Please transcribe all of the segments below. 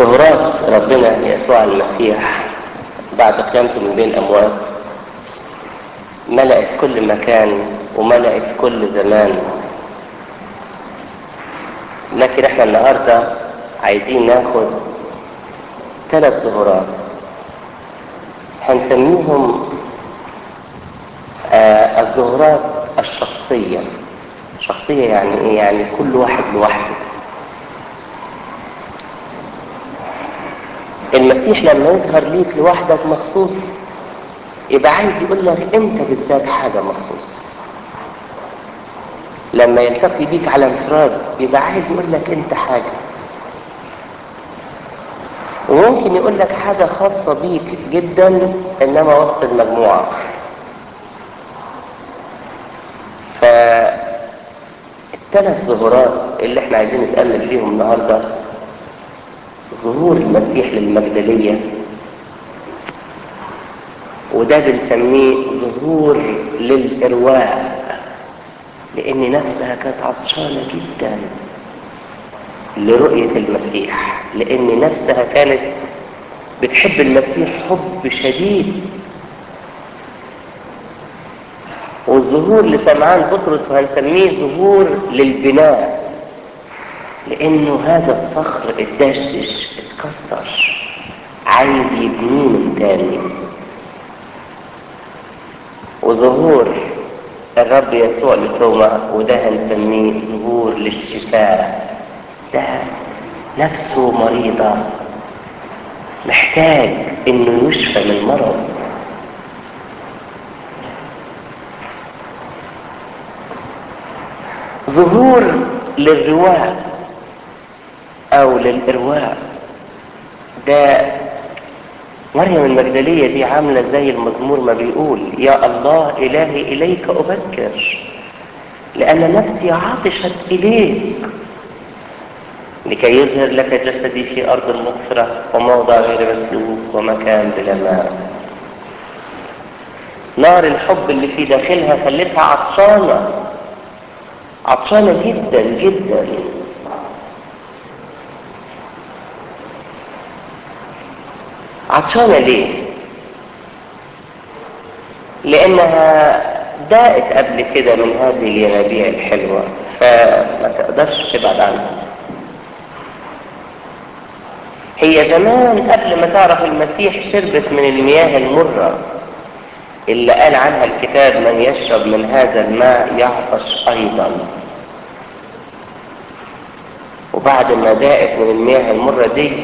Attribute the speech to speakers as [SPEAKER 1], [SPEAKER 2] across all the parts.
[SPEAKER 1] ظهورات ربنا يسوع المسيح بعد قيامته من بين الأموات ملأت كل مكان وملأت كل زمان لكن احنا النهاردة عايزين ناخد ثلاث ظهورات هنسميهم آه الظهورات الشخصية شخصية يعني ايه يعني كل واحد لوحده المسيح لما يظهر ليك لوحدك مخصوص يبقى عايز يقول لك انت بالذات حاجة مخصوص لما يلتقي بيك على انفراد يبقى عايز يقول لك انت حاجة وممكن يقول لك حاجة خاصة بيك جدا انما وسط المجموعة فالثلاث ظهورات اللي احنا عايزين نتأمل فيهم النهاردة ظهور المسيح للمجدلية وده بنسميه ظهور للإرواء لأن نفسها كانت عطشانة جدا لرؤية المسيح لأن نفسها كانت بتحب المسيح حب شديد والظهور لسمعان بطرس وهنسميه ظهور للبناء لأنه هذا الصخر الدشدش اتكسر عايز يبنيه من تاني وظهور الرب يسوع لتوما وده هنسميه ظهور للشفاء ده نفسه مريضة محتاج انه يشفى من مرض ظهور للرواء او للارواء ده مريم المجدلية دي عاملة زي المزمور ما بيقول يا الله إلهي إليك أبكر لأن نفسي عطشت إليك لكي يظهر لك جسدي في أرض مغفرة وموضع غير مسلوك ومكان بلا ماء نار الحب اللي في داخلها خلتها عطشانة عطشانة جدا جدا عطشانة ليه؟ لأنها داقت قبل كده من هذه الينابيع الحلوة فما تقدرش تبعد عنها هي زمان قبل ما تعرف المسيح شربت من المياه المرة اللي قال عنها الكتاب من يشرب من هذا الماء يعطش أيضا وبعد ما داقت من المياه المرة دي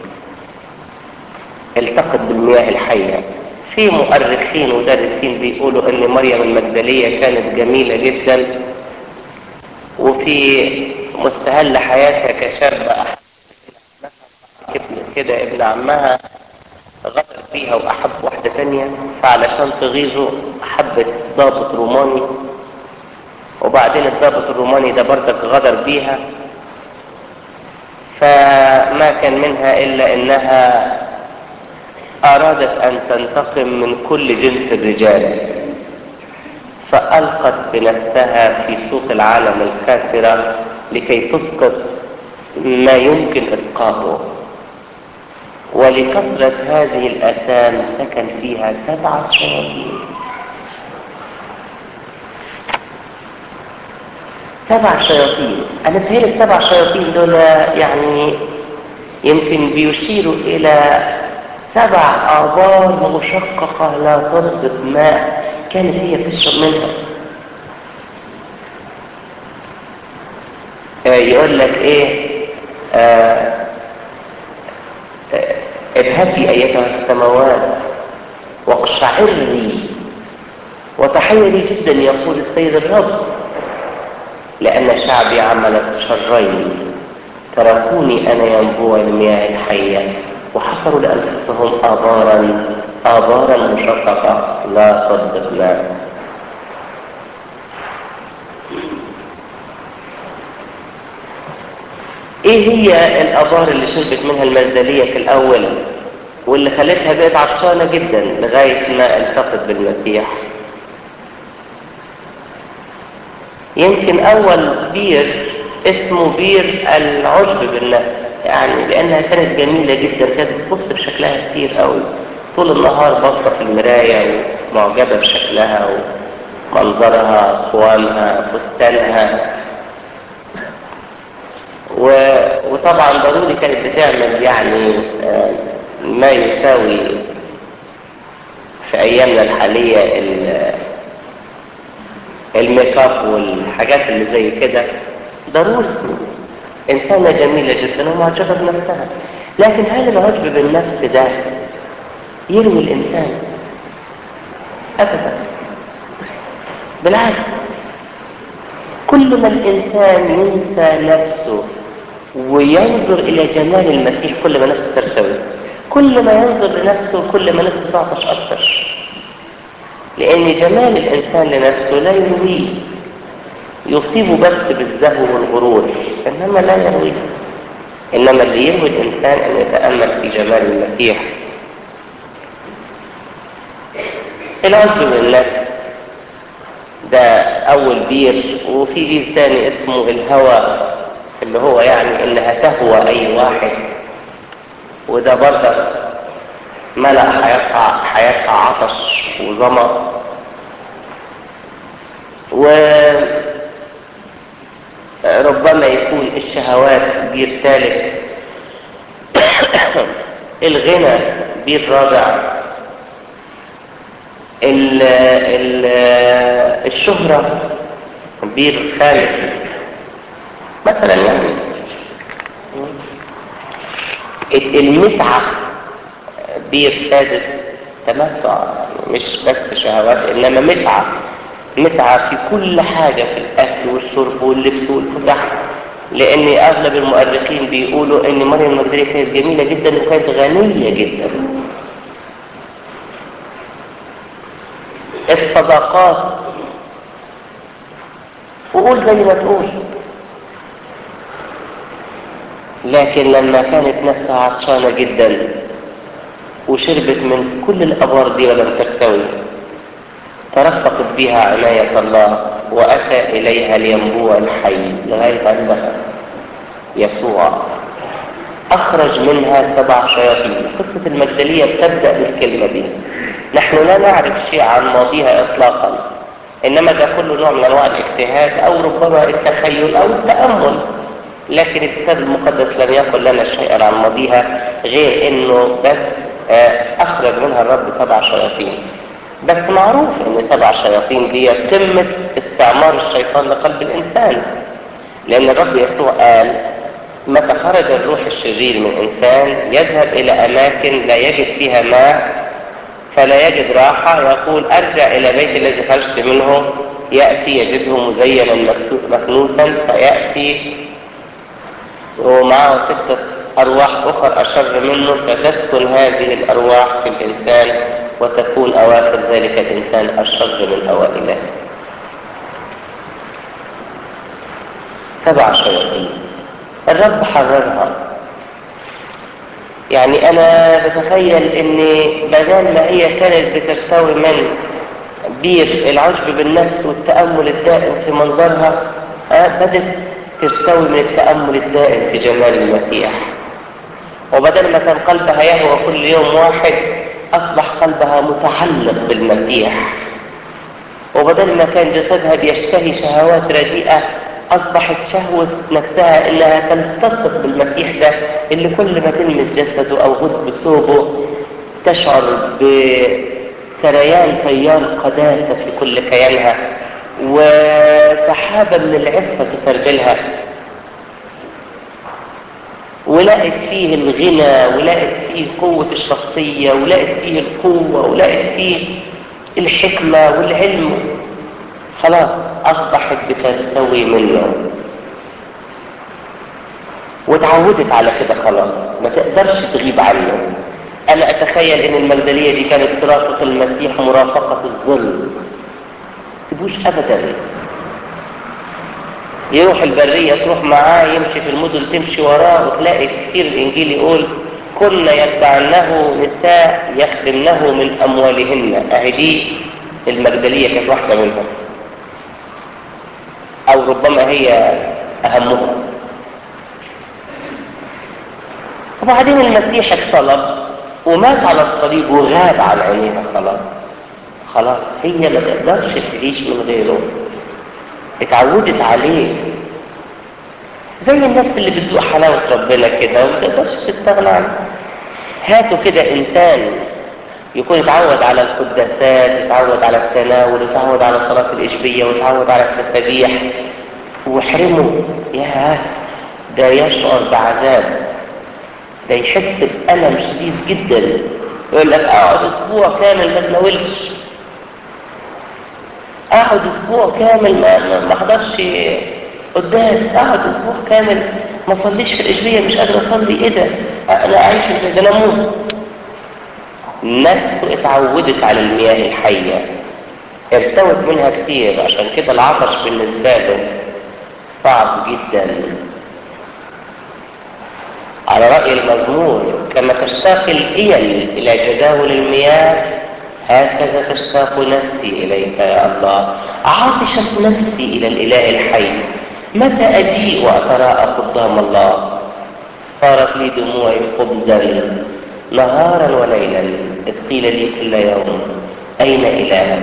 [SPEAKER 1] التقت بالمياه الحية في مؤرخين ودارسين بيقولوا ان مريم المجدلية كانت جميلة جدا وفي مستهل حياتها كشابة كده ابن عمها غدر فيها واحب واحدة تانية فعلشان تغيظه حبت ضابط روماني وبعدين الضابط الروماني ده بردك غدر بيها فما كان منها الا انها أرادت أن تنتقم من كل جنس الرجال فألقت بنفسها في سوق العالم الخاسرة لكي تسقط ما يمكن إسقاطه ولكثرة هذه الآثام سكن فيها سبعة شياطين سبع شياطين أنا بتهيألي السبع شياطين دول يعني يمكن بيشيروا إلى سبع آبار مشققة لا تضبط ماء كانت هي بتشرب منها آه يقول لك ايه آه آه ابهتي ايتها السماوات واقشعري وتحيري جدا يقول السيد الرب لان شعبي عمل الشرين تركوني انا ينبوع المياه الحيه وحفروا لأنفسهم آبارا آبارا مشققة لا تضبط ماء ايه هي الآبار اللي شربت منها المزدلية في الأول واللي خلتها بقت عطشانة جدا لغاية ما التقت بالمسيح يمكن أول بير اسمه بير العجب بالنفس يعني لانها كانت جميلة جدا كانت بتبص بشكلها كتير قوي طول النهار باصة في المراية ومعجبة بشكلها ومنظرها قوامها فستانها و... وطبعا ضروري كانت بتعمل يعني آه، ما يساوي في ايامنا الحالية ال- الميك اب والحاجات اللي زي كده ضروري انسانة جميلة جدا ومعجبة بنفسها لكن هل العجب بالنفس ده يروي الانسان ابدا بالعكس كل ما الانسان ينسى نفسه وينظر الى جمال المسيح كل ما نفسه ترتوي كل ما ينظر لنفسه كل ما نفسه تعطش اكتر لان جمال الانسان لنفسه لا يرويه يصيبه بس بالزهو والغرور انما لا يرويه انما اللي يروي الانسان ان يتامل في جمال المسيح العجب بالنفس ده اول بير وفي بير تاني اسمه الهوى اللي هو يعني انها تهوى اي واحد وده برضه ملأ حياتها حياتها عطش وظما وربما يكون الشهوات بير ثالث الغنى بير رابع ال ال الشهرة بير خامس مثلا يعني المتعة بير سادس تمتع مش بس شهوات انما متعة متعة في كل حاجة في الاكل والشرب واللبس والفسح لان اغلب المؤرخين بيقولوا ان مريم المجدلية كانت جميلة جدا وكانت غنية جدا الصداقات وقول زي ما تقول لكن لما كانت نفسها عطشانة جدا وشربت من كل الأبار دي ولم ترتوي ترفقت بها عناية الله وأتى إليها الينبوع الحي لغاية عندها يسوع أخرج منها سبع شياطين قصة المجدلية بتبدأ بالكلمة دي نحن لا نعرف شيء عن ماضيها إطلاقا إنما ده كله نوع من أنواع الاجتهاد أو ربما التخيل أو التأمل لكن الكتاب المقدس لم يقل لنا شيئا عن ماضيها غير إنه بس أخرج منها الرب سبع شياطين بس معروف إن سبع شياطين دي قمة استعمار الشيطان لقلب الإنسان لأن الرب يسوع قال متى خرج الروح الشرير من إنسان يذهب إلى أماكن لا يجد فيها ماء فلا يجد راحة يقول أرجع إلى بيت الذي خرجت منه يأتي يجده مزينا مكنوسا فيأتي ومعه ستة أرواح أخرى أشر منه فتسكن هذه الأرواح في الإنسان وتكون أواخر ذلك الإنسان أشر من أوائله سبع شياطين الرب حررها يعني انا بتخيل ان بدل ما هي كانت بترتوي من بير العجب بالنفس والتأمل الدائم في منظرها بدت ترتوي من التأمل الدائم في جمال المسيح وبدل ما كان قلبها يهوى كل يوم واحد أصبح قلبها متعلق بالمسيح وبدل ما كان جسدها بيشتهي شهوات رديئة أصبحت شهوة نفسها إنها تلتصق بالمسيح ده اللي كل ما تلمس جسده أو غد بثوبه تشعر بسريان تيار قداسة في كل كيانها وسحابة من العفة تسربلها ولقت فيه الغنى ولقت فيه قوة الشخصية ولقت فيه القوة ولقت فيه الحكمة والعلم خلاص أصبحت بترتوي منه وتعودت على كده خلاص ما تقدرش تغيب عنه أنا أتخيل إن المجدلية دي كانت ترافق المسيح مرافقة الظل سيبوش أبدا يروح البرية تروح معاه يمشي في المدن تمشي وراه وتلاقي كتير الإنجيل يقول كنا يتبعنه نساء يخدمنه من أموالهن أهي دي المجدلية كانت واحدة منهم أو ربما هي أهمهم وبعدين المسيح اتصلب ومات على الصليب وغاب عن عينيها خلاص خلاص هي ما تقدرش تعيش من غيره اتعودت عليه زي النفس اللي بتدوق حلاوة ربنا كده وما تقدرش تستغنى عنه هاتوا كده انسان يكون اتعود على القداسات اتعود على التناول اتعود على صلاة الإشبية واتعود على التسابيح واحرمه يا ده يشعر بعذاب ده يحس بألم شديد جدا يقول لك اقعد اسبوع كامل ما اتناولش اقعد اسبوع كامل ما ما احضرش قداس اقعد اسبوع كامل ما اصليش في الاشبيه مش قادر اصلي ايه ده انا اعيش ازاي ده انا اموت نفسه اتعودت على المياه الحيه ارتوت منها كتير عشان كده العطش بالنسبه له صعب جدا على رأي المزمور كما تشتاق الإيل إلى جداول المياه هكذا تشتاق نفسي إليك يا الله عطشت نفسي إلى الإله الحي متى أجيء وأتراءى قدام الله صارت لي دموعي خبزا نهارا وليلا إذ قيل لي كل يوم أين إلهك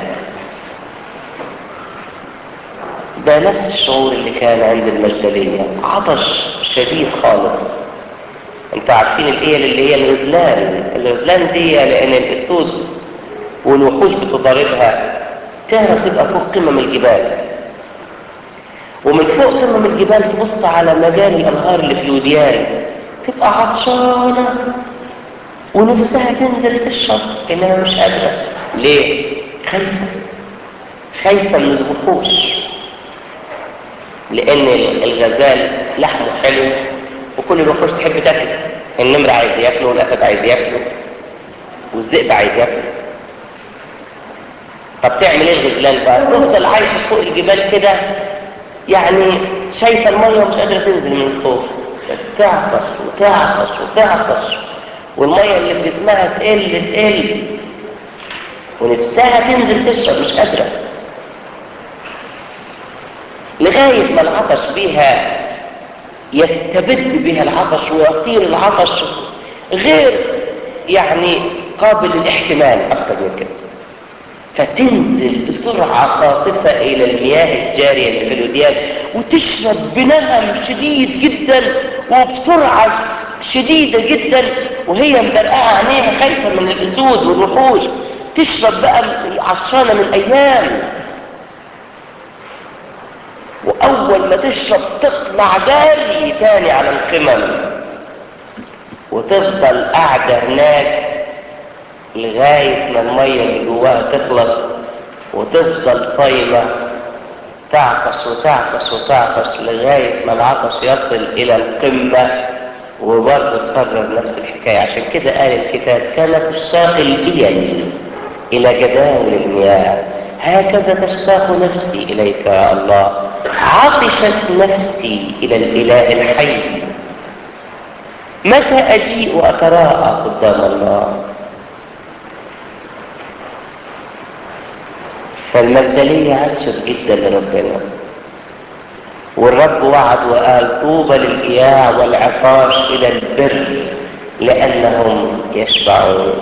[SPEAKER 1] ده نفس الشعور اللي كان عند المجدلية عطش شديد خالص انتوا عارفين الايل اللي هي الغزلان الغزلان دي لان الاسود والوحوش بتضاربها تعرف تبقى فوق قمم الجبال ومن فوق قمم الجبال تبص على مجاري الانهار اللي في الوديان تبقى عطشانة ونفسها تنزل تشرب انها مش قادرة ليه؟ خايفة خايفة من الوحوش لان الغزال لحمه حلو وكل الوحوش تحب تاكل النمر عايز ياكله والاسد عايز ياكله والذئب عايز ياكله طب تعمل ايه الغزلان بقى تفضل عايشه فوق الجبال كده يعني شايفه الميه ومش قادره تنزل من الخوف تعطش وتعطش وتعطش والميه اللي في جسمها تقل تقل ونفسها تنزل تشرب مش قادره لغايه ما العطش بيها يستبد بها العطش ويصير العطش غير يعني قابل للاحتمال اكثر من كده فتنزل بسرعة خاطفة إلى المياه الجارية اللي في الوديان وتشرب بنهم شديد جدا وبسرعة شديدة جدا وهي مدرقعة عينيها خايفة من الأسود والوحوش تشرب بقى عطشانة من أيام وأول ما تشرب تطلع جاري تاني على القمم وتفضل قاعدة هناك لغاية ما المية اللي جواها تخلص وتفضل صايمة تعطش وتعطش وتعطش لغاية ما العطش يصل إلى القمة وبرضه تكرر نفس الحكاية عشان كده قال الكتاب كما تشتاق الإيل إلى جداول المياه هكذا تشتاق نفسي إليك يا الله عطشت نفسي إلى الإله الحي متى أجيء وأتراءى قدام الله فالمجدلية عطشت جدا لربنا والرب وعد وقال طوبى للإياع والعطاش إلى البر لأنهم يشبعون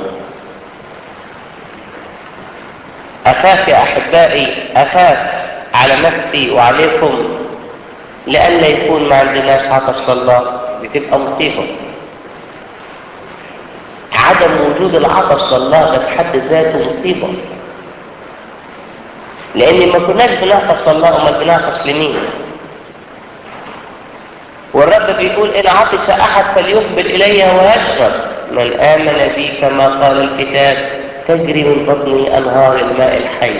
[SPEAKER 1] أخاف يا أحبائي أخاف على نفسي وعليكم لأن يكون ما عندناش عطش لله بتبقى مصيبة عدم وجود العطش لله ده في حد ذاته مصيبة لأن ما كناش بنعطش لله أمال بنعطش لمين والرب بيقول إن عطش أحد فليقبل إلي ويشرب من آمن بي كما قال الكتاب تجري من بطني أنهار الماء الحي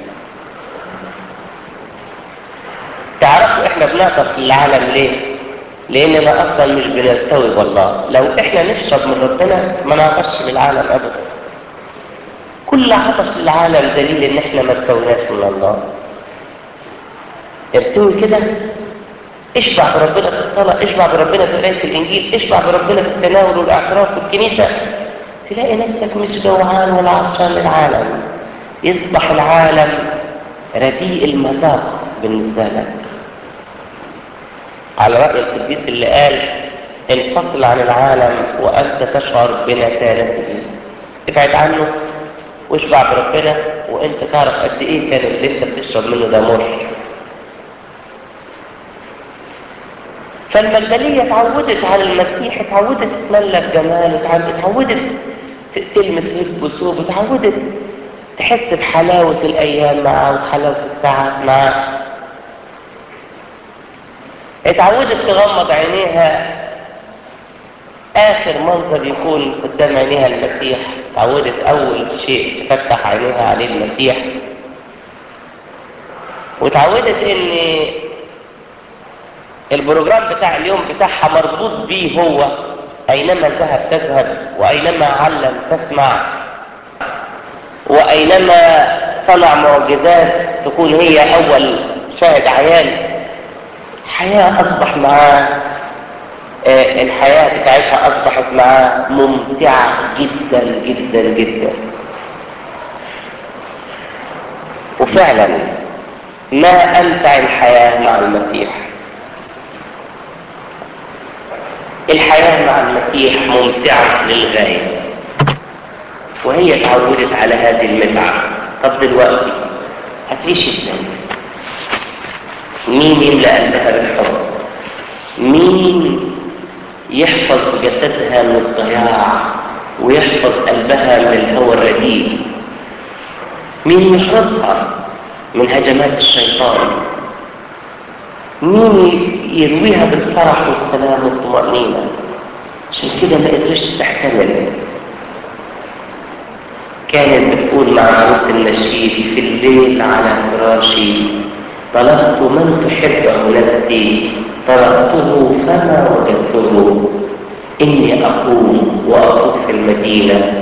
[SPEAKER 1] تعرفوا إحنا بنعطش للعالم ليه؟ لأننا أصلا مش بنلتوي بالله لو إحنا نشرب من ربنا ما نعطش للعالم أبدا كل عطش للعالم دليل إن إحنا ما ارتويناش من الله ارتوي كده اشبع بربنا في الصلاة اشبع بربنا في قراية الإنجيل اشبع بربنا في التناول والاعتراف في الكنيسة تلاقي نفسك مش جوعان ولا عطشان للعالم يصبح العالم رديء المذاق بالنسبة لك على رأي القديس اللي قال انفصل عن العالم وأنت تشعر بنتالته ابعد عنه واشبع بربنا وانت تعرف قد ايه كان اللي انت بتشرب منه ده مر فالمجدلية اتعودت على المسيح اتعودت تتملك جماله اتعودت تلمس رجله بثوب اتعودت تحس بحلاوة الأيام معاه وحلاوة الساعات معاه اتعودت تغمض عينيها آخر منظر يكون قدام عينيها المسيح اتعودت أول شيء تفتح عينيها عليه المسيح وتعودت إن البروجرام بتاع اليوم بتاعها مربوط بيه هو أينما ذهب تذهب وأينما علم تسمع وأينما صنع معجزات تكون هي أول شاهد عيان حياة أصبح معاه آه الحياة بتاعتها أصبحت معاه ممتعة جدا جدا جدا وفعلا ما أمتع الحياة مع المسيح الحياة مع المسيح ممتعة للغاية وهي اتعودت على هذه المتعة طب دلوقتي هتعيش ازاي مين يملأ قلبها بالحب مين يحفظ جسدها من الضياع ويحفظ قلبها من الهوى الرديء مين يحرصها من هجمات الشيطان مين يرويها بالفرح والسلام والطمأنينة عشان كده ما قدرتش تحتمل كانت بتقول مع عروس النشيد في الليل على فراشي طلبت من تحبه نفسي طلبته فما وجدته إني أقوم وأطوف في المدينة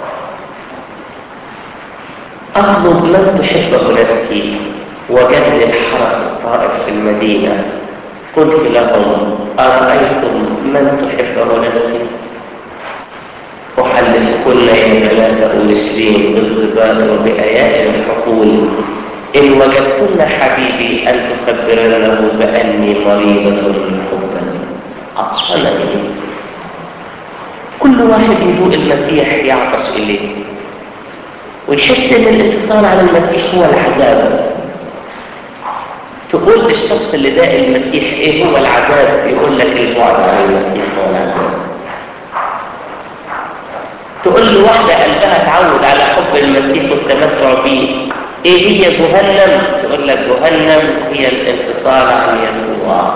[SPEAKER 1] أطلب من تحبه نفسي وجد الحرس الطائر في المدينة قلت لهم أرأيتم من تحبه نفسي أحلفكن يا بنات أورشليم بالضباط وبآيات الحقول إن وجدتن حبيبي أن تخبرنه بأني مريضة حبا عطشانة كل واحد يذوق المسيح يعطش إليه ويحس إن الاتصال على المسيح هو العذاب تقول للشخص اللي داق المسيح إيه هو العذاب يقول لك البعد عن المسيح هو العذاب تقول له واحدة قلبها تعود على حب المسيح والتمتع به ايه هي جهنم تقول لك جهنم هي الانفصال عن يسوع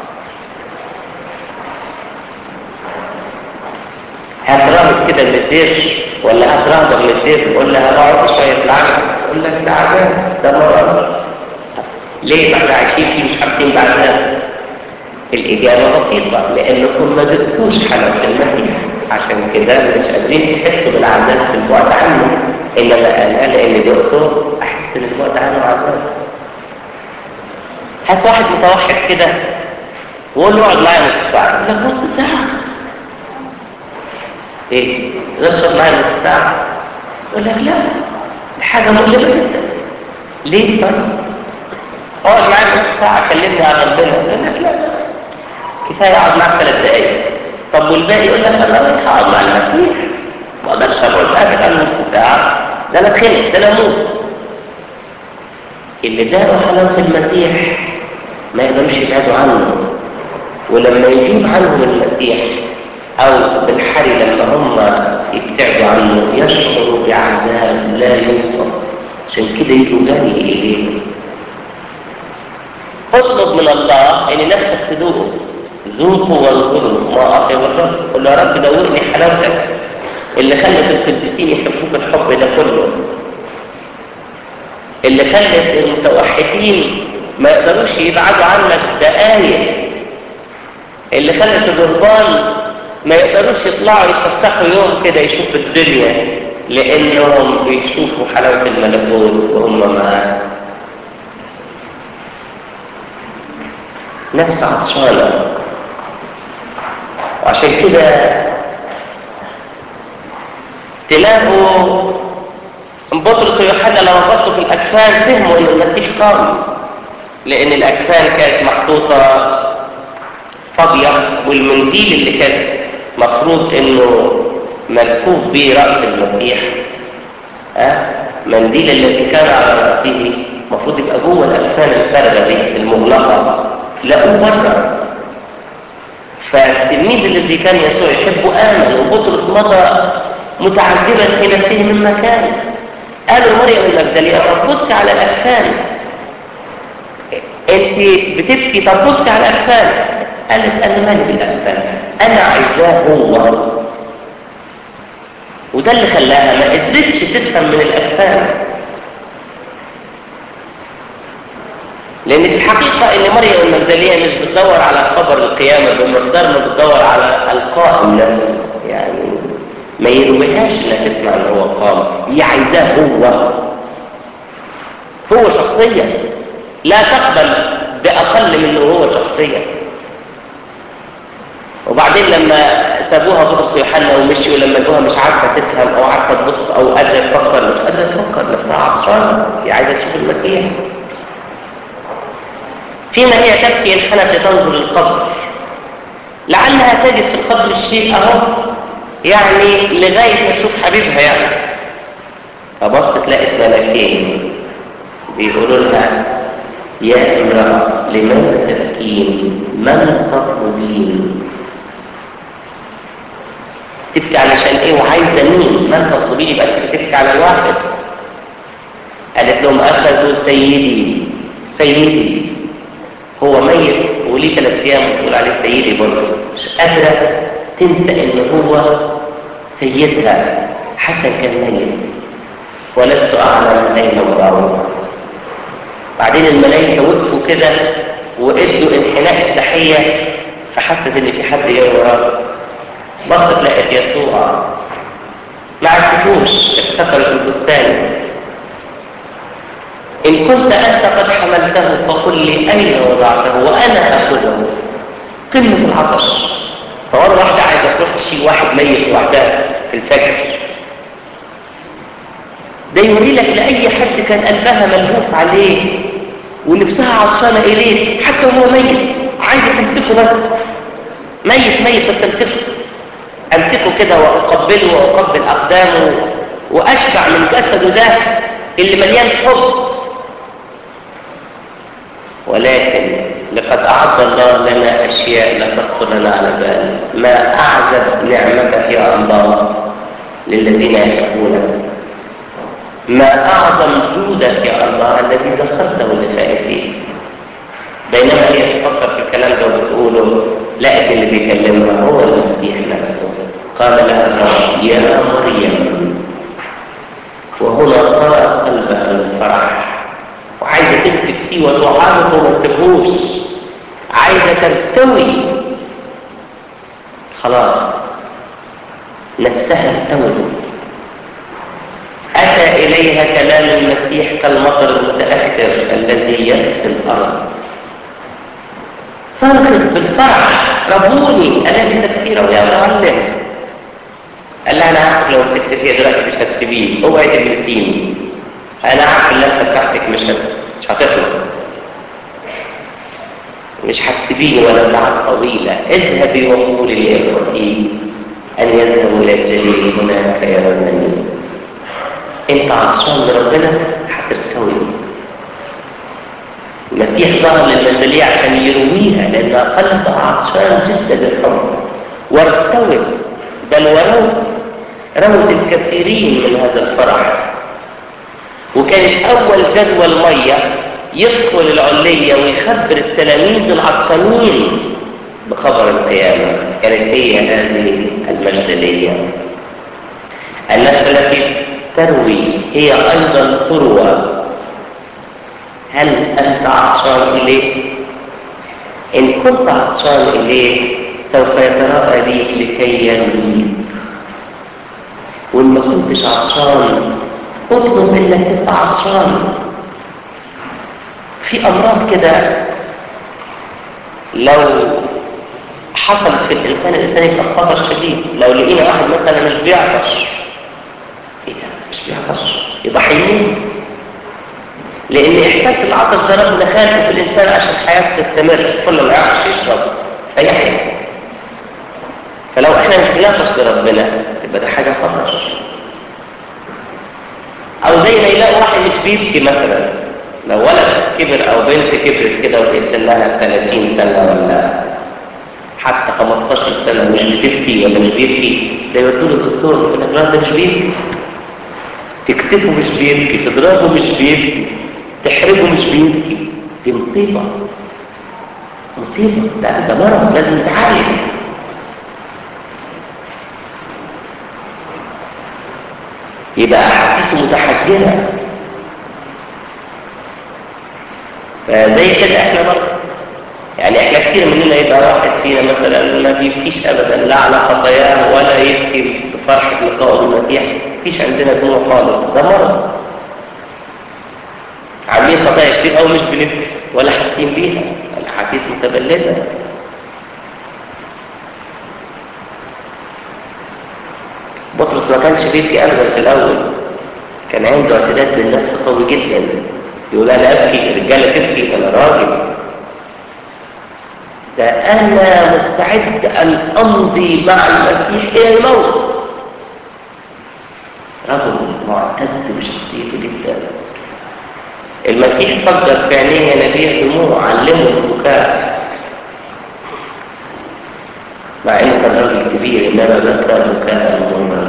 [SPEAKER 1] هتراهب كده من الدير ولا هتراهب من الدير تقول لها اقعد شويه العالم تقول لك ده عذاب ده مرض ليه بعد عايشين فيه مش عارفين بعدها الاجابه بسيطه لانكم ما ذقتوش حلاوه المسيح عشان كده مش قادرين تحسوا بالعذاب في البعد عنه انما انا لان دقته احس ان البعد عنه عذاب هات واحد متوحد كده وقول له اقعد معايا نص ساعه يقول لك نص ساعه ايه تشرب معايا نص ساعه يقول لك لا حاجه مؤلمه جدا ليه طيب اقعد معايا نص ساعه كلمني عن ربنا يقول لك لا كفايه اقعد معاك ثلاث دقايق طب والباقي يقول لك انا رايح اقعد مع المسيح ما اقدرش اقعد ابعد عن نص ساعه ده انا اتخنق ده انا اموت اللي داروا حلاوه المسيح ما يقدروش يبعدوا عنه ولما يجيب عنهم المسيح او بالحري لما هم يبتعدوا عنه يشعروا بعذاب لا يوصف عشان كده يجوا جري اليه اطلب من الله ان نفسك تذوقه ذوقوا وانظروا ما اطيب الرب قل له يا رب دوقني حلاوتك اللي خلت القديسين يحبوك الحب ده كله اللي خلت المتوحدين ما يقدروش يبعدوا عنك دقايق اللي خلت الرهبان ما يقدروش يطلعوا يتفسحوا يوم كده يشوفوا الدنيا لانهم بيشوفوا حلاوه الملكوت وهم معاه نفس عطشانه وعشان كده تلاقوا بطرس ويوحنا لما بصوا في الاكفان فهموا ان المسيح قام لان الاكفان كانت محطوطه فاضية والمنديل اللي كان مفروض انه ملفوف به رأس المسيح ها منديل الذي كان على رأسه المفروض يبقى جوه الأكفان الفارغة دي المغلقة لقوه بره فالتلميذ الذي كان يسوع يحبه آمن وبطرس مضى متعذبا في نفسه من مكان قالوا مريم المجدلية طب بصي على الأكفان انت بتبكي طب بصي على الأكفان قالت أنا مالي بالأكفان أنا عايزاه هو وده اللي خلاها ما قدرتش تفهم من الأكفان لأن في الحقيقة إن مريم المجدلية مش بتدور على خبر القيامة بمقدار ما بتدور على القائم نفسه يعني ما يرويهاش إنها تسمع إن هو قام هي عايزاه هو هو شخصيا لا تقبل بأقل منه هو شخصيا وبعدين لما سابوها بطرس ويوحنا ومشيوا لما جوها مش عارفه تفهم او عارفه تبص او قادره تفكر مش قادره تفكر نفسها عطشانه هي عايزه تشوف المسيح فيما هي تبكي انحنت لتنظر القبر لعلها تجد في القبر الشيء اهو يعني لغايه ما تشوف حبيبها يعني فبصت لقت ملكين بيقولوا لها يا امرأة لماذا تبكين من تطلبين تبكي علشان ايه وعايزه مين من تطلبين يبقى تبكي على الواحد قالت لهم اخذوا سيدي سيدي هو ميت وليه ثلاث ايام وتقول عليه سيدي برضه مش قادره تنسى ان هو سيدها حتى كان ميت ولست اعلم اين وضعه بعدين الملائكه وقفوا كده وادوا انحناء التحيه فحست ان في حد جاي وراها بصت لقت يسوع ما عرفتوش افتكرت البستان إن كنت أنت قد حملته فقل لي أين وضعته وأنا أخذه قمة العطش صور واحدة عايزة تروح تشيل واحد ميت لوحدها في الفجر ده يوري لك لأي حد كان قلبها ملهوف عليه ونفسها عطشانة إليه حتى وهو ميت عايزة تمسكه بس ميت ميت بس تمسكه امسكه كده واقبله واقبل اقدامه واشبع من جسده ده اللي مليان حب ولكن لقد اعد الله لنا اشياء لا تخطر لنا على بال ما اعزب نعمتك يا الله للذين يتقونك ما اعظم جودك يا الله الذي ذكرته لخائفين بينما هي تفكر في الكلام ده وبتقوله لقت اللي بيكلمها هو المسيح نفسه قال لها يا مريم وهنا طرأ قلبها الفرح وعايزة تمسك فيه وتعانقه وما تسيبهوش عايزة ترتوي خلاص نفسها ارتوت أتى إليها كلام المسيح كالمطر المتأثر الذي يسقي الأرض صرخت بالفرح ربوني أنا تكثيرا يا معلم قال لها انا عارف لو مسكت فيها دلوقتي مش هتسيبيني اوعي تلمسيني انا عارف اللمسه بتاعتك مش هت... مش هتخلص مش هتسيبيني ولا ساعات طويله اذهبي وقولي لاخوتي ان يذهبوا الى الجليل هناك يرونني انت عطشان لربنا هترتوي المسيح ظهر للمنزلية عشان يرويها لأن قلبها عطشان جدا للحب وارتوت بل وروت روت الكثيرين من هذا الفرح وكانت أول جدول مية يدخل العلية ويخبر التلاميذ العطشانين بخبر القيامة كانت هي هذه المجدلية النفس التي تروي هي أيضا تروى هل أنت عطشان إليه؟ إن كنت عطشان إليه سوف يتراءى ليك لكي يرويك وإن ما كنتش عطشان اطلب إنك تبقى عطشان في أمراض كده لو حصل في الإنسان الإنسان يبقى خطر شديد لو لقينا واحد مثلا مش بيعطش إيه ده مش بيعطش يبقى هيموت لأن إحساس العطش ده ربنا خالقه في الإنسان عشان حياته تستمر كل ما يعطش يشرب فيحيا احنا مش بنعطش لربنا يبقى ده حاجة خطر او زي ما يلاقوا واحد مش بيبكي مثلا لو ولد كبر او بنت كبرت كده وتقيس لها 30 سنة ولا حتى 15 سنة مش بتبكي ولا مش بيبكي ده يودوا له الدكتور يقول لك الراجل مش بيبكي تكتفه مش بيبكي تضربه مش بيبكي تحرجه مش بيبكي دي مصيبة مصيبة لا ده مرض لازم يتعالج يبقى أحاسيسه متحجرة فزي كده احنا برضه يعني احنا كتير مننا يبقى واحد فينا مثلا ما بيبكيش ابدا لا على خطاياه ولا يبكي بفرحة لقائه بالمسيح مفيش عندنا دموع خالص ده مرض عاملين خطايا كتير قوي مش بنبكي ولا حاسين بيها الاحاسيس متبلده بطرس ما كانش بيبكي ابدا في الاول كان عنده اعتداد بالنفس قوي جدا يقول انا ابكي الرجاله تبكي انا راجل ده انا مستعد ان امضي مع المسيح الى الموت رجل معتز بشخصيته جدا المسيح فجر في عينيه نبيع دموع علمه البكاء مع انه كان راجل كبير انما بكى بكاء مرا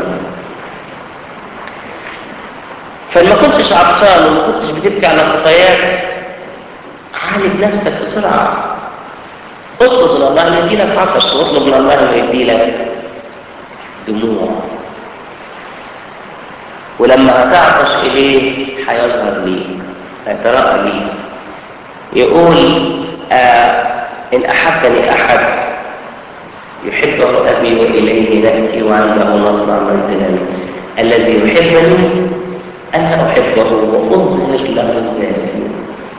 [SPEAKER 1] فما كنتش عطشان وما كنتش بتبكي على خطاياك عالج نفسك بسرعه اطلب من الله ان يديلك عطش واطلب من الله ان يديلك دموع ولما هتعطش اليه هيظهر ليك هيتراءى ليك يقول آه ان احبني احد يحبه ابي واليه ناتي وعنده نصنع منزلا الذي يحبني انا احبه واظهر له ذاتي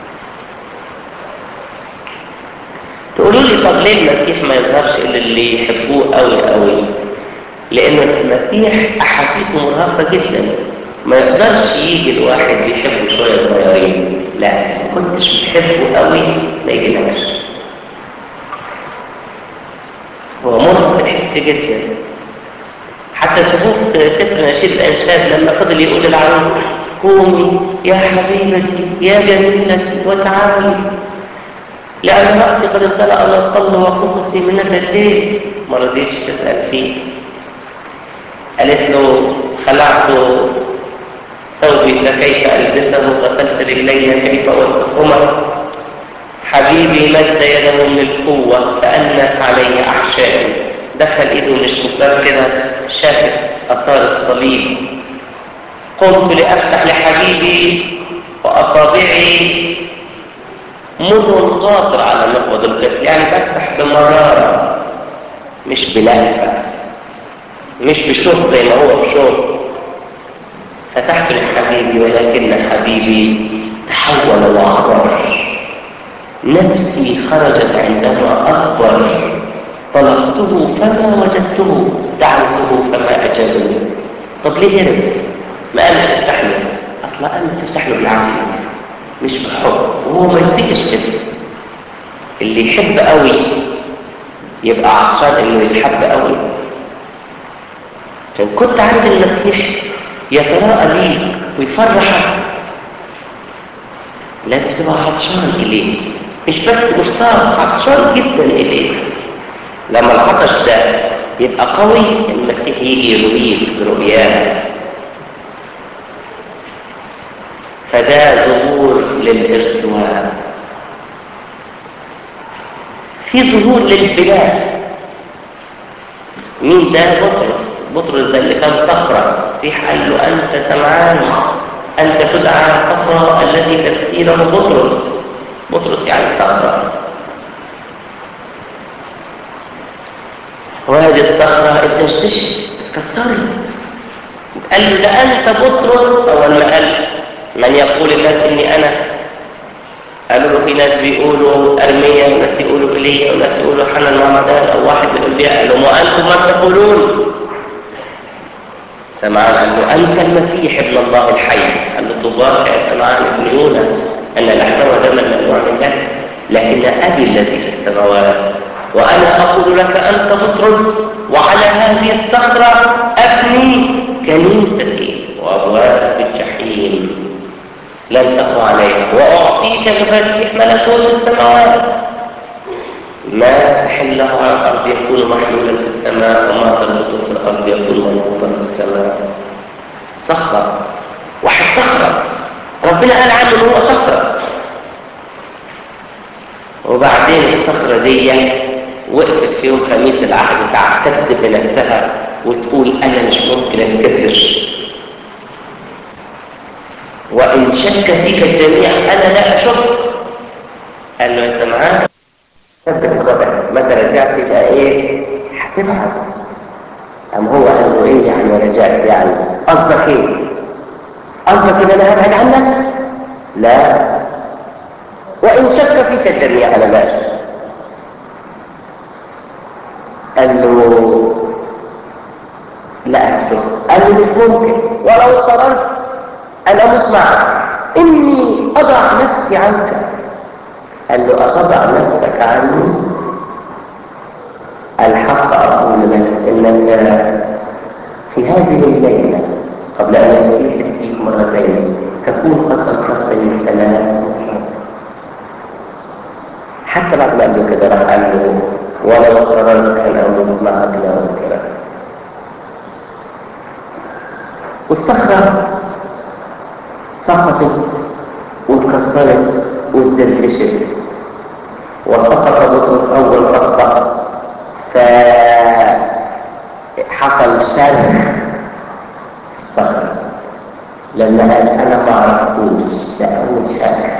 [SPEAKER 1] تقولوا لي طب ليه المسيح ما يظهرش الا اللي يحبوه قوي قوي لان المسيح احاسيسه مرهقه جدا ما يقدرش يجي الواحد بيحبه شويه صغيرين لا ما كنتش بتحبه قوي ما يجيلهاش هو مرهق الحس جدا حتى تبوك سفر نشيد الانشاد لما فضل يقول للعروس قومي يا حبيبتي يا جميلتي وتعالي لأن رأسي قد امتلأ من القبل وقصصي من الليل ما رضيش تسأل فيه قالت له خلعت ثوبي فكيف ألبسه غسلت رجلي كيف أوسخهما حبيبي مد يده من القوة فأنت علي أحشائي دخل إيده من الشباك كده شافت أثار الصليب قمت لأفتح لحبيبي وأصابعي مر قاطر على مقود القفل يعني بفتح بمرارة مش بلهفة مش بشوق زي ما هو بشوق فتحت لحبيبي ولكن حبيبي تحول وعبر نفسي خرجت عندما أكبر طلبته فما وجدته دعوته فما أجابني طب ليه هرب؟ ما قال تفتح له أصلا قال تفتح له بالعافية مش بحب وهو ما يديكش كده اللي يحب قوي يبقى عطشان انه يتحب قوي فان كنت عايز المسيح يتراءى ليك ويفرحك لازم تبقى عطشان اليه مش بس مشتاق عطشان جدا اليه لما العطش ده يبقى قوي المسيح يجي يرويك برؤياه فده ظهور للارتواء في ظهور للبلاد مين ده بطرس بطرس ده اللي كان صخرة مسيح قال له أنت سمعان أنت تدعى الصخرة الذي تفسيره بطرس بطرس يعني صخرة وهذه الصخرة اتشتشت اتكسرت قال له ده أنت بطرس أول ما قال من يقول الناس اني انا قالوا له في ناس بيقولوا ارميا وناس يقولوا ايليا وناس يقولوا حنا المعمدان او واحد من الانبياء قال لهم وانتم ما تقولون سمعان قال له انت المسيح ابن الله الحي قال له طباك يا سمعان ابن يونا ان لحما ودما ممنوع من لك لكن ابي الذي في السماوات وانا اقول لك انت بطرس وعلى هذه الصخرة أبني كنيستي وأبواب الجحيم لن تقوى عليها وأعطيك مفاتيح ملكوت السماوات ما تحله على الأرض يكون محلولا في السماء وما تربطه في الأرض يكون مربوطا في السماء صخرة واحد صخرة ربنا قال عنه إن هو صخرة وبعدين الصخرة دي وقفت في يوم خميس العهد تعتد بنفسها وتقول أنا مش ممكن أنكسر وإن شك فيك الجميع أنا لا أشك قال له أنت معاه ثبت الخبر متى رجعت يبقى إيه هتبعد أم هو قال له إيه يعني رجعت يعني قصدك إيه قصدك إن أنا هبعد عنك لا وإن شك فيك الجميع أنا لا أشك قال له لا أشك قال له مش ممكن ولو اضطررت أن أموت معك إني أضع نفسي عنك قال له أتضع نفسك عني الحق أقول لك إنك في هذه الليلة قبل أن يسير فيك مرتين تكون قد أنكرتني ثلاث مرات حتى بعد ما قال له كده راح قال له ولو قررت أن أموت معك لا أنكرك والصخرة سقطت واتكسرت واتدشدشت وسقط بطرس اول سقطه فحصل شرخ في الصخره لما قال انا ما عرفتوش ده اول شرخ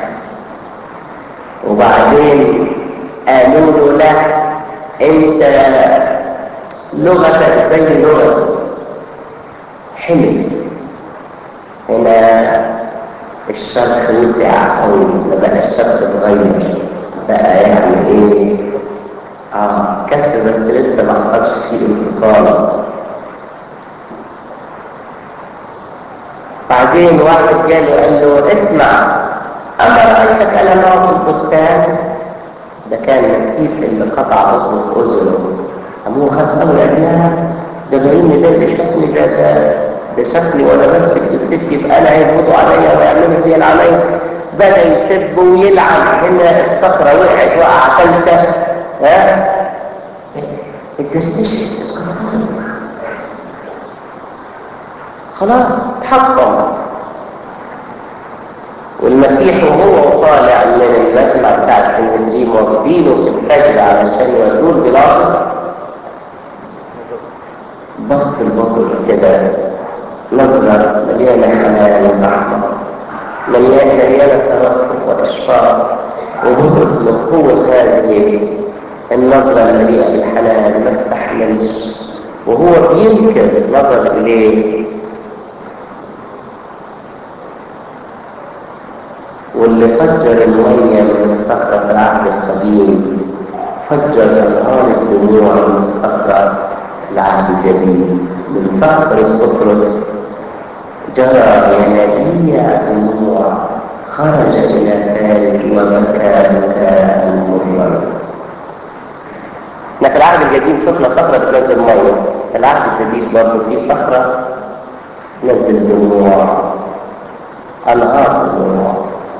[SPEAKER 1] وبعدين قالوا له لا انت لغتك زي لغه حلف هنا الشرخ وسع قوي ما بقى الشرخ صغير بقى يعني ايه اه كسر بس لسه ما حصلش فيه انفصال بعدين واحد جاله قال له اسمع اما رايتك انا معه في البستان ده كان نسيب اللي قطع بطرس اذنه ابوه خد اول قال ده باين ده اللي شافني ده ده ده شكلي وانا بمسك بالسيف يبقى انا هيفوتوا عليا ويعملوا فيا العمايل بدا يسب ويلعن هنا الصخره وقعت وقعه ثالثه ها التشتيش خلاص تحطم والمسيح وهو طالع من المجمع بتاع السندريم واخدينه في الفجر علشان يودوه بيلاطس بص لبطرس كده نظرة مليانة حنان ورحمة مليانة مليانة ترفق وإشفاق وبطرس من قوة هذه النظرة المليئة بالحنان ما استحملش وهو بينكر نظر إليه واللي فجر المية من الصخرة في العهد القديم فجر أنهار الدموع من الصخرة في العهد الجديد من صخرة بطرس جرى ينابيع دموع خرج إلى ذلك وبكى بكاء مضمرا احنا في العهد القديم شفنا صخرة بتنزل مية في العهد الجديد برضه في صخرة تنزل دموع أنهار دموع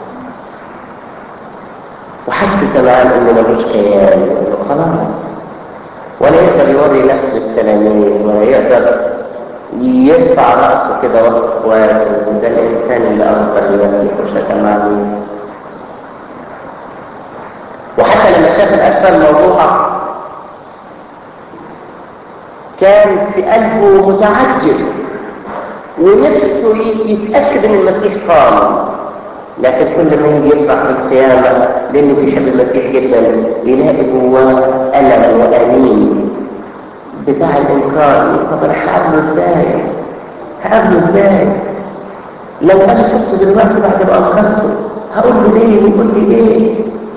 [SPEAKER 1] وحس سمعان انه ملوش كيان انه خلاص ولا يقدر يوري نفسه للتلاميذ ولا يقدر يرفع راسه كده وسط اخواته وده الانسان اللي انكر المسيح وشتم عليه وحتى لما شاف الاطفال موضوعه كان في قلبه متعجب ونفسه يتاكد ان المسيح قام لكن كل ما يجي يفرح بالقيامة لأنه بيحب المسيح جدا يلاقي جواه ألم وأنين بتاع الإنكار طب أنا هقابله إزاي؟ هقابله إزاي؟ لو أنا شفته دلوقتي بعد ما أنكرته هقول له ليه ويقول لي إيه؟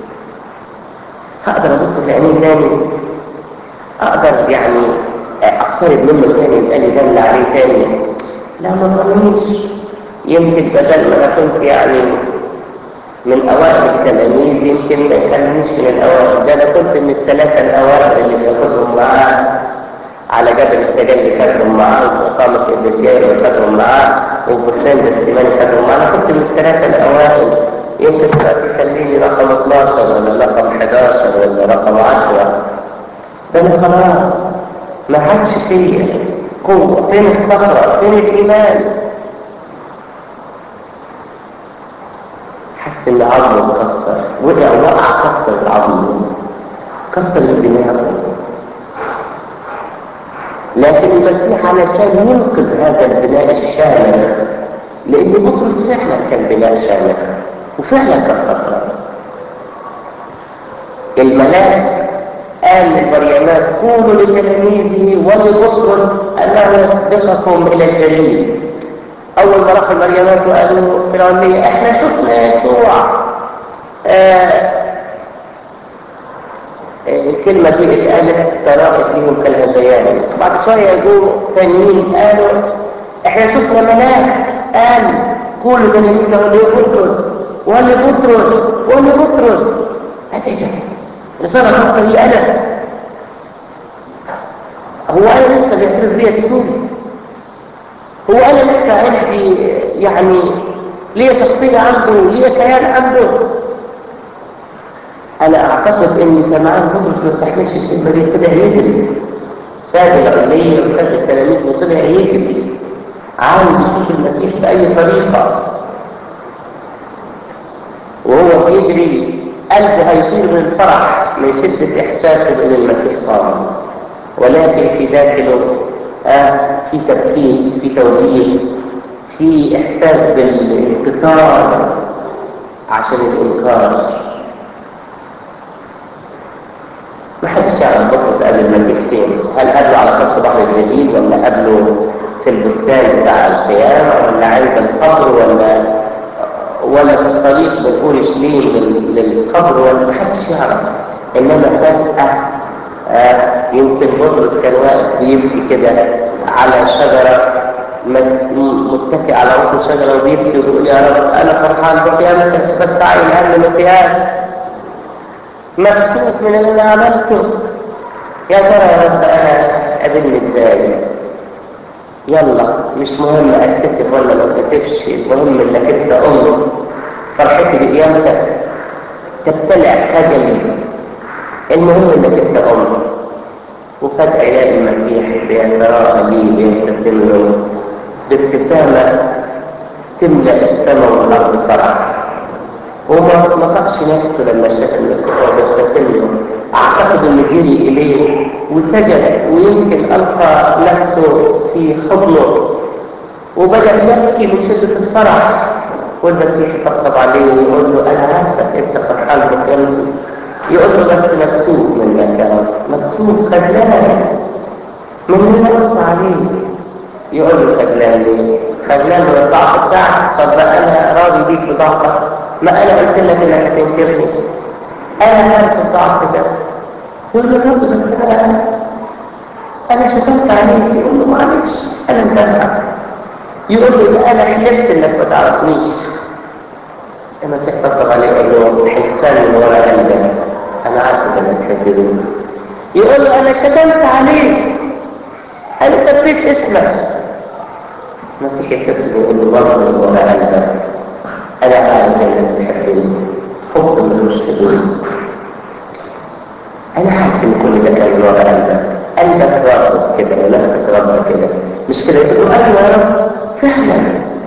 [SPEAKER 1] هقدر أبص في عينيه تاني أقدر يعني أقترب منه تاني يبقى لي دل عليه تاني لا ما ظنيش يمكن بدل ما انا كنت يعني من اوائل التلاميذ يمكن ما كانش من الاوائل ده انا كنت من الثلاثه الاوائل اللي بياخدهم معاه على جبل التجلي خدهم معاه وإقامة البتيار خدهم معاه وبستان السيماني خدهم معاه أنا كنت من الثلاثة الأوائل يمكن تخليني رقم 12 ولا رقم 11 ولا رقم 10 ده أنا خلاص ما حدش فيا قوة فين الصخرة فين الإيمان حس إن عظمه اتكسر وقع وقع كسر العظم كسر الدماغ لكن المسيح علشان ينقذ هذا البناء الشامخ لأن بطرس فعلا كان بناء شامخ وفعلا كان صخرة الملاك قال للمريمات قولوا لتلاميذه ولبطرس انه يسبقكم الى الجليل اول ما راحوا المريمات وقالوا فرعونية احنا شفنا يسوع آه الكلمة دي اتقالت تراءت فيهم كالهذيان بعد شوية جو تانيين قالوا احنا شفنا ملاك قال قولوا تلاميذه ولبطرس ولبطرس ولبطرس ايه ده رسالة خاصة لي أنا هو أنا لسه بيعترف بيا تلميذ هو أنا لسه عندي يعني ليه شخصية عنده ليه كيان عنده أنا أعتقد إن سمعان بطرس ما استحملش الكلمة دي طلع يجري ساب العلية وساب التلاميذ وطلع يجري عاوز يشوف المسيح بأي طريقة وهو بيجري قلبه هيطير من الفرح من شدة إحساسه بأن المسيح قام ولكن في داخله آه في تبكيت في توبيخ في إحساس بالانكسار عشان الإنكار ما حدش يعرف بطرس قبل المسيح فين هل قبله على شط بحر الجليل ولا قبله في البستان بتاع القيامة ولا عند القبر ولا ولا في الطريق من اورشليم للقبر ولا محدش يعرف انما فجأة آه يمكن بطرس كان واقف بيبكي كده على شجرة متكئ على وسط الشجرة وبيبكي ويقول يا رب أنا فرحان بقيامتك بس عايل هم القيامة مبسوط من اللي أنا عملته يا ترى يا رب أنا قابلني إزاي يلا مش مهم اتكسف ولا ما اتكسفش المهم انك انت قمت فرحتي بقيامتك تبتلع خجلي المهم انك انت قمت وفجأة يلاقي المسيح بيتراءى لي بيبتسم له بابتسامة تملأ السماء والأرض فرح وما ما طقش نفسه لما شاف المسيح وهو بيبتسم له اعتقد انه جري اليه وسجد ويمكن القى نفسه في حضنه وبدا يبكي من شده الفرح والمسيح يطبطب عليه ويقول له انا عارفك انت فرحان بقيامتي يقول له بس مكسوف منك يا رب مكسوف خجلان من اللي انا قلت عليه يقول له خجلان ليه؟ خجلان من الضعف بتاعك طب ما انا راضي بيك بضعفك ما انا قلت لك انك هتنكرني انا عارف الضعف ده يقول له رب بس انا انا شتمت عليك يقول له معلش انا مسامحك يقول له ده انا حلفت انك ما تعرفنيش المسيح طبطب عليه يقول له حلفان من ورا قلبك انا عارف انك تحبني يقول له انا شتمت عليك انا سبيت اسمك المسيح يبتسم ويقول له برضه من ورا قلبك انا عارف انك تحبني حب ملوش حدود انا عارف ان كل ده كان ورا قلبك قلبك رافض كده ونفسك رافضه كده مش كده تقول ايوه يا رب فعلا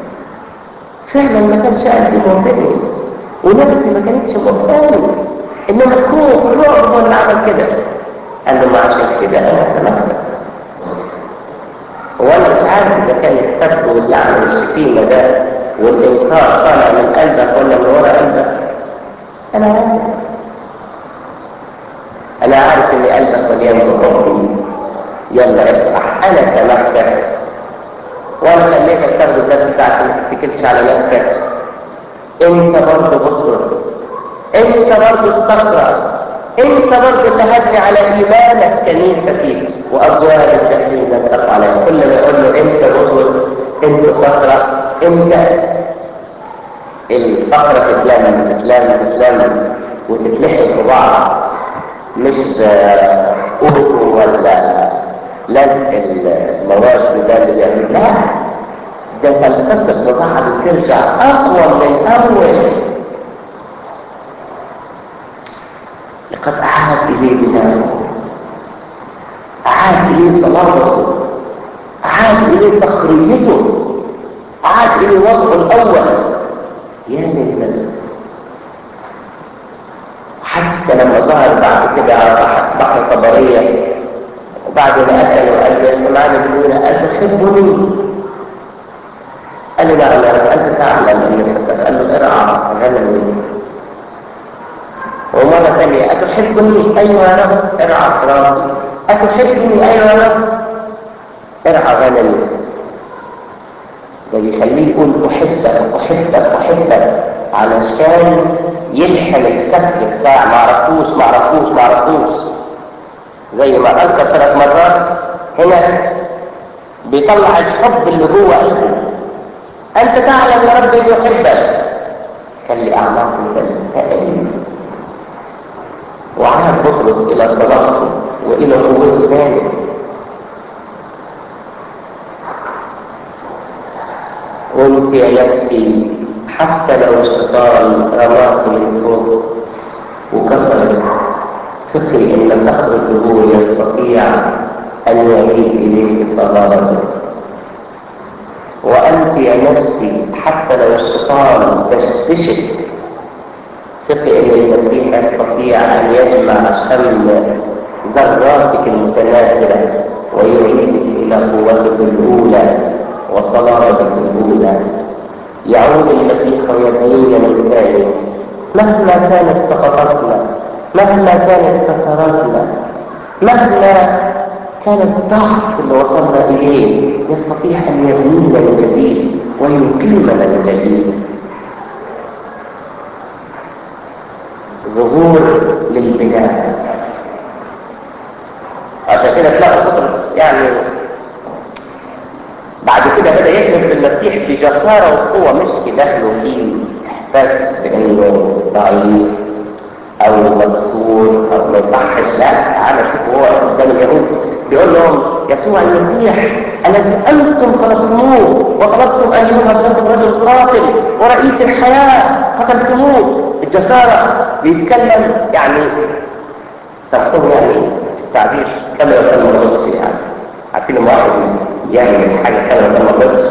[SPEAKER 1] فعلا ما كانش قلبي موافقني ونفسي ما كانتش موافقاني انما الخوف الرعب هو اللي عمل كده قال له ما عشان كده انا سامحتك وانا مش عارف اذا كان السب واللعن والشتيمه ده والانكار طالع من قلبك ولا من ورا قلبك انا عارف انا عارف ان قلبك مليان بحبي يلا افرح انا سامحتك وانا خليتك تاخد الدرس ده عشان ما تتكلش على نفسك انت برضه بطرس انت برضه الصخره انت برضه اللي هبني على ايمانك كنيستي وابواب الجحيم لن تقع عليها كل ما يقول له انت بطرس انت صخره انت الصخره تتلم تتلم تتلم وتتلحق ببعض مش بأوتو ولا لزق المواد ده اللي بيعمل لا ده تلتصق ببعض وترجع اقوى من الاول لقد اعاد اليه بناءه اعاد اليه صلاته اعاد اليه صخريته اعاد اليه وضعه الاول يا للملك حتى لما ظهر بعد كده على بحر, بحر طبريه وبعد ما اكل وقال له سمعنا بيقول قال له حبني قال له لا لا انت تعلم اني بحبك قال له ارعى غنمي ومرة ثانية أتحبني أيوة يا رب ارعى فراغي أتحبني أيوة يا رب ارعى غنمي ده بيخليه يقول أحبك أحبك أحبك علشان يلحم الكسر بتاع معرفوش معرفوش معرفوش زي ما أنكر ثلاث مرات هنا بيطلع الحب اللي جوه قلبه أنت تعلم يا رب إني أحبك خلي أعماقه تلتئم وعاد بطرس إلى صلاته وإلى قوته ذلك قلت يا نفسي حتى لو الشيطان رماك من فوق وكسرت ثقي ان صخر الدهور يستطيع ان يعيد اليك صلاتك وانت يا نفسي حتى لو الشيطان تشتشت ثقي ان المسيح يستطيع ان يجمع شمل ذراتك المتناسله ويعيدك الى قوتك الاولى وصلاتك الاولى يعود المسيح ويبنينا من ثاني مهما كانت سقطتنا مهما كانت كسراتنا مهما كان الضعف اللي وصلنا اليه يستطيع ان يبنينا من جديد ويقيمنا من جديد ظهور للبناء عشان كده تلاقوا بطرس يعني بعد كده بدا يكنز بالمسيح بجساره وقوه مش داخله فيه احساس بانه ضعيف او مكسور او ما يصحش لا تعالى شوفوا هو قدام اليهود بيقول لهم يسوع المسيح الذي انتم صلبتموه وطلبتم ان يوهب لكم رجل قاتل ورئيس الحياه قتلتموه الجساره بيتكلم يعني سامحوني يعني التعبير كما لو كان ما غلطش يعني عارفين لما واحد يعمل حاجه كما لو كان ما غلطش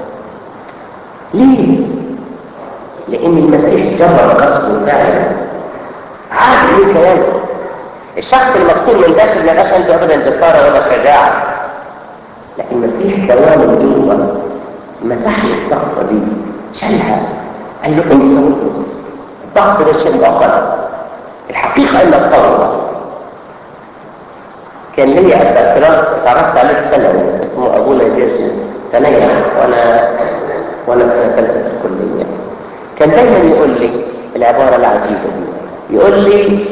[SPEAKER 1] ليه؟ لان المسيح جرب قصده فعلا عارف ايه كلامه الشخص المكسور من داخل ما يبقاش عنده ابدا جساره ولا شجاعه لكن المسيح دوام من جوه مسح له الصخره دي شالها قال له انت بطرس الضعف ده شيء مؤقت الحقيقه انك قوي كان لي اعتراف اتعرفت عليه في ثانوي اسمه ابونا جيرجس تنيح وانا وانا في سنه ثالثه في الكليه كان دايما يقول لي العباره العجيبه دي يقول لي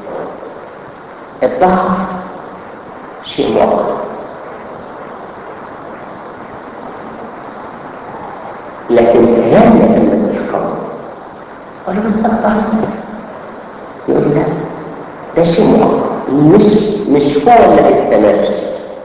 [SPEAKER 1] الضعف شيء مؤقت لكن كيان المسيح قوي قال له بس انا ضعيف يقول لي لا ده شيء مؤقت مش مش هو اللي بيستمر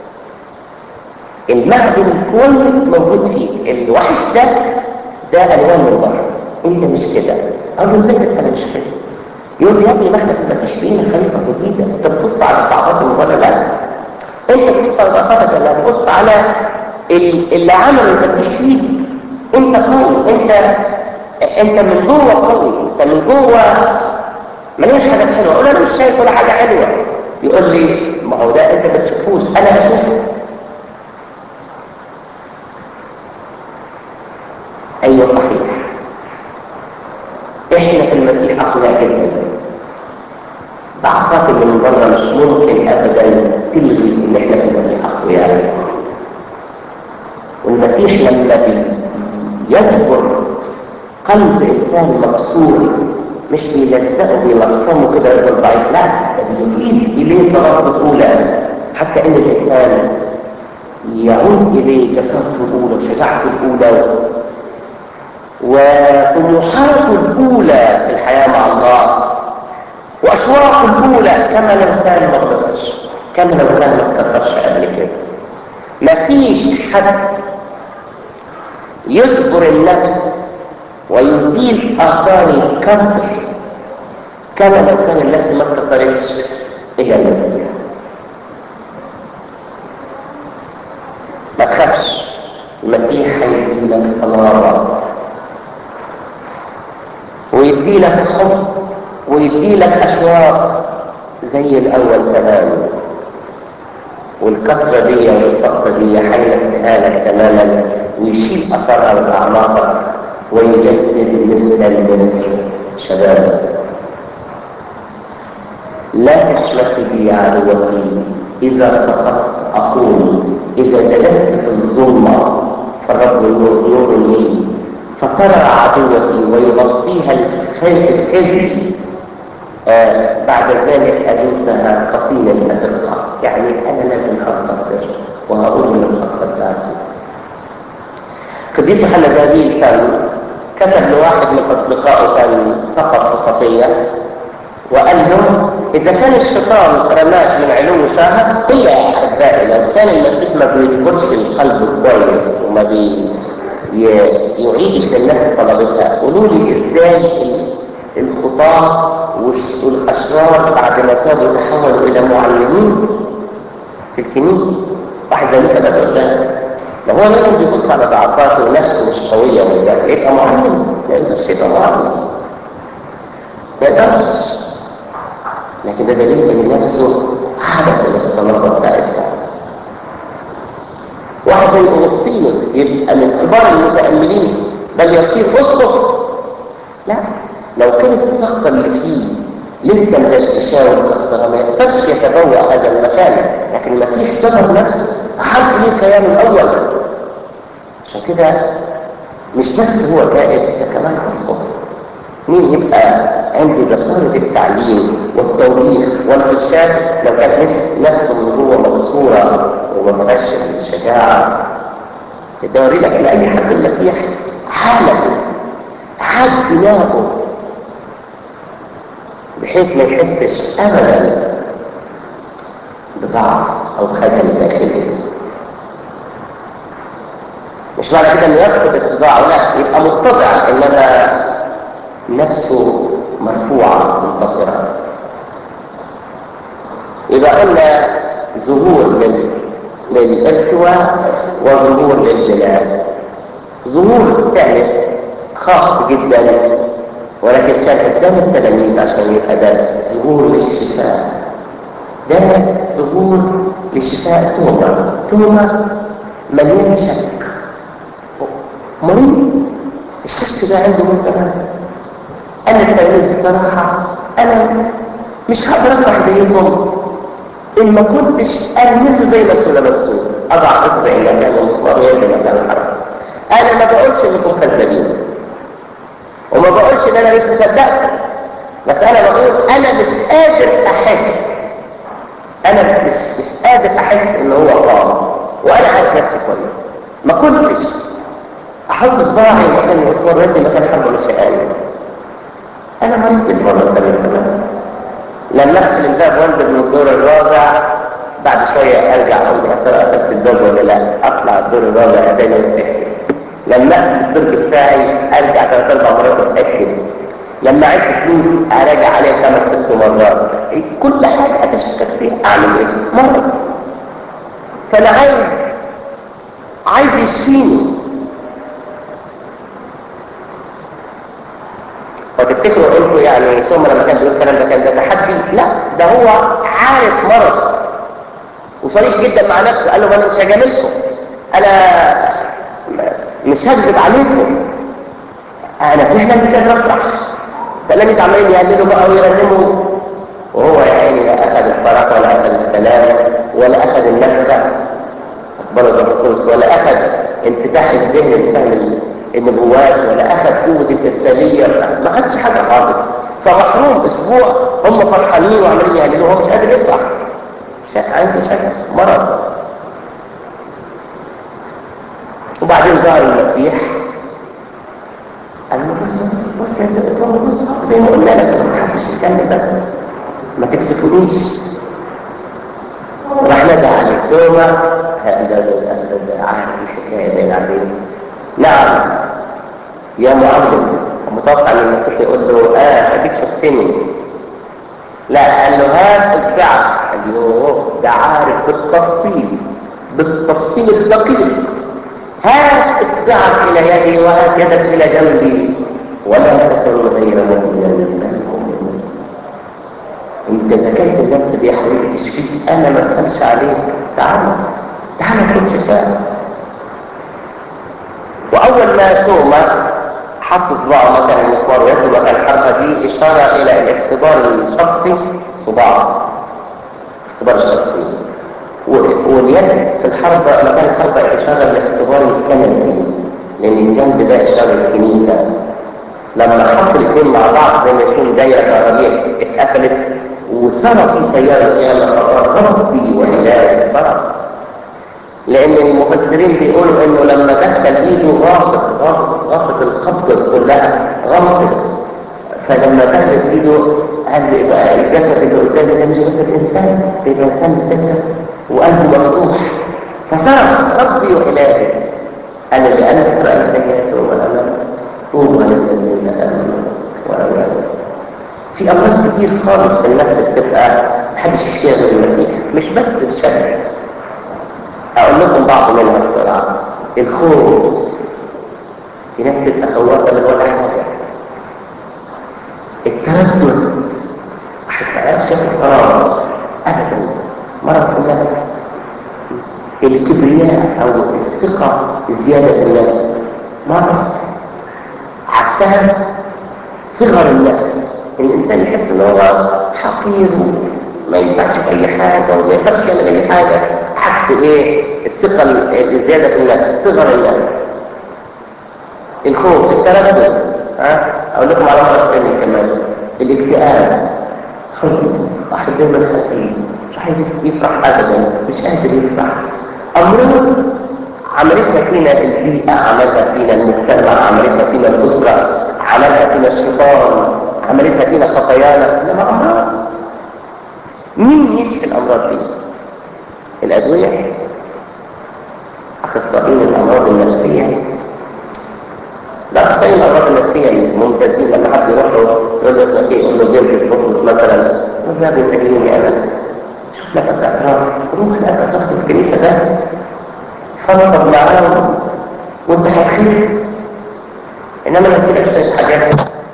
[SPEAKER 1] المخزن الكويس موجود فيه الوحش ده ده الوان من بره انت مش كده اقول له ازاي بس انا مش كده يقول لي يا ابني ما احنا في المسيح بقينا خليفه جديده انت بتبص على الضعفات من بره لا انت بتبص على ضعفاتك لا بتبص على اللي عمل المسيح فيه انت قوي انت انت من جوه قوي انت من جوه مليش حاجات حلوه اقول انا مش شايف ولا حاجه حلوه يقول لي ما هو ده انت ما تشوفوش انا اشوفه ايوه صحيح احنا في المسيح اقوياء جدا ضعفات اللي من بره مش ممكن ابدا تلغي ان احنا في المسيح اقوياء والمسيح لما بيجبر قلب انسان مكسور مش بيلزقه بيلصمه كده يفضل ضعيف لا ده بيجيب اليه صلاته الاولى حتى ان الانسان يعود اليه جسارته الاولى وشجاعته الاولى وطموحاته الاولى في الحياه مع الله واشواقه الاولى كما لو كان ما غلطش كما لو كان ما اتكسرش قبل كده مفيش حد يجبر النفس ويزيل آثار الكسر كما لو كان النفس ما اتكسرتش إلا المسيح ما تخافش المسيح هيدي لك صلابة ويدي لك حب ويدي لك أشواق زي الأول تماما والكسرة دي والسقطة دي هينسيها لك تماما ويشيل أثرها من أعماقك ويجدد مثل المسك شبابك لا تشمت بي عدوتي إذا سقطت أقول إذا جلست في الظلمة فالرب نور نور لي فترى عدوتي ويغطيها الخيط الكذب آه بعد ذلك أدوسها قطينا أزرقها يعني أنا لازم أنتصر وهقول من السقطة بتاعتي قديس يوحنا زابيل كان كتب لواحد من أصدقائه كان سقط في خطية وقال له إذا كان الشيطان رماك من علو ساعة قل يا أحبائي لو كان المسيح ما بيجبرش القلب كويس وما بي يعيدش للناس صلابتها قولوا لي إزاي الخطاة والأشرار بعد ما كانوا يتحولوا إلى معلمين في الكنيسة واحد زي مثلا بس قدام لو هو لازم بيبص على ضعفاته ونفسه مش قوية وبتاع يبقى معلم ما يقدرش يبقى معلم ما يقدرش لكن ده دليل ان نفسه عادت الى الصلابه بتاعتها واحد زي اغسطينوس يبقى من كبار المتاملين بل يصير اسقف لا لو كانت السخطه اللي فيه لسه مدشدشه ومكسره ما يقدرش يتبوأ هذا المكان لكن المسيح جبر نفسه احط اليه الكيان الاول عشان كده مش بس هو تائب ده كمان اسقف مين يبقى عنده جسارة التعليم والتوبيخ والإرشاد لو كان نفسه من جوه مكسورة وما فيهاش الشجاعة الدوري لك لأي حد المسيح حالته حال بناؤه بحيث ما يحسش أبدا بضعف أو خجل داخلي مش معنى كده انه يفقد اتضاعه لا يبقى متضع انما نفسه مرفوعة منتصرة يبقى قلنا ظهور لل... للارتواء وظهور للبلاد ظهور ثالث خاص جدا ولكن كان قدام التلاميذ عشان يبقى درس ظهور للشفاء ده ظهور لشفاء توما توما مليان شك مريض الشك ده عنده من زمان انا التلاميذ بصراحه انا مش هقدر افرح زيكم ان ما كنتش المسه زي ما انتوا لمستوه اضع اصبعي مكان المسمار ويدي مكان الحرب انا ما بقولش انكم كذابين وما بقولش ان انا مش مصدقكم بس انا بقول انا مش قادر احس انا مش مش قادر احس ان هو قام وانا عارف نفسي كويس ما كنتش احط صباعي مكان المسمار ويدي مكان الحرب مش قادر انا مريض بالمرة من زمان لما اقفل الباب وانزل من الدور الرابع بعد شوية ارجع اقول يا ترى قفلت الباب ولا لا اطلع الدور الرابع تاني واتاكد لما اقفل الدرج بتاعي ارجع ثلاث اربع مرات واتاكد لما عدت فلوس اراجع عليها خمس ست مرات كل حاجة اتشكك فيها اعمل ايه؟ مرض فانا عايز عايز يشفيني وتفتكروا انتوا يعني توما لما كان بيقول الكلام ده كان ده تحدي لا ده هو عارف مرض وصريح جدا مع نفسه قال له انا مش هجاملكم انا مش هكذب عليكم انا فعلا مش قادر افرح تلاميذ عمالين يقللوا بقى ويرنموا وهو يا عيني لا اخذ الفرح ولا اخذ السلام ولا اخذ النفخه اكبر القدس ولا اخذ انفتاح الذهن لفهم النبوات ولا اخذ قوه الارساليه ما خدش حاجه خالص فمحروم اسبوع هم فرحانين وعمالين يهللوا هو مش قادر يفرح عنده شك مرض وبعدين ظهر المسيح قال له بص بص يا دكتور بص زي ما قلنا لك ما حدش يتكلم بس ما تكسفونيش راح نادى عليه توما هذا ده عارف الحكايه دي عليه نعم يا معلم متوقع ان المسيح يقول له اه اديك شفتني لا قال له هات اصبعك قال له ده عارف بالتفصيل بالتفصيل الدقيق هات اصبعك الى يدي وهات يدك الى جنبي ولا تكن غير مؤمنا انت زكاة النفس دي يا حبيبي تشفيك انا ما اتقالش عليك تعال تعال كن شفاء واول ما توما حط صباعه مكان المسمار ويده مكان الحركه دي اشاره الى الاختبار الشخصي صباعه الاختبار الشخصي واليد في الحربة مكان الحربة إشارة للاختبار الكنسي لأن الجنب ده إشارة للكنيسة لما حط الاثنين مع بعض زي ما يكون دايرة كهربية اتقفلت وصار في تيار القيامة فقال ربي وإلهي فرح لأن المفسرين بيقولوا إنه لما دخل إيده غاصت غاصت غاصت القبضة كلها غمصت فلما دخلت إيده قال لي بقى الجسد اللي قدامي ده مش جسد إنسان ده يبقى إنسان السكة وقلبه مفتوح فصرخ ربي وإلهي قال لأنك رأيت والأمل طوبى للذين آمنوا وأولادوا في أمراض كتير خالص في النفس بتبقى محدش يشتغل غير المسيح مش بس الشك أقول لكم بعض منها بسرعة الخوف في ناس تبقى خوافة من ولا حاجة التردد واحد ما يعرفش ياخد قرار أبدا مرض في النفس الكبرياء او الثقة الزيادة في النفس مرض عكسها صغر النفس الانسان يحس ان هو حقير وما ينفعش في اي حاجة وما يقدرش يعمل اي حاجة عكس ايه الثقة الزيادة في النفس صغر النفس الخوف التردد ها اقول لكم على مرض تاني كمان الاكتئاب حزن واحد دايما حزين مش عايز يفرح ابدا مش قادر يفرح امراض عملتها فينا البيئه عملتها فينا المجتمع عملتها فينا الاسره عملتها فينا الشيطان عملتها فينا خطايانا انما امراض مين يشفي الامراض دي الادويه اخصائيين الامراض النفسيه لا اخصائيين الامراض النفسيه الممتازين لما حد يروح له يقول له اسمك ايه يقول له جيرجس بطرس مثلا يقول له يا ابني انت جايني انا شوف لك الاعتراف روح لك اعتراف في الكنيسه ده فضفض معاهم وانت هتخير انما لو كده شويه حاجات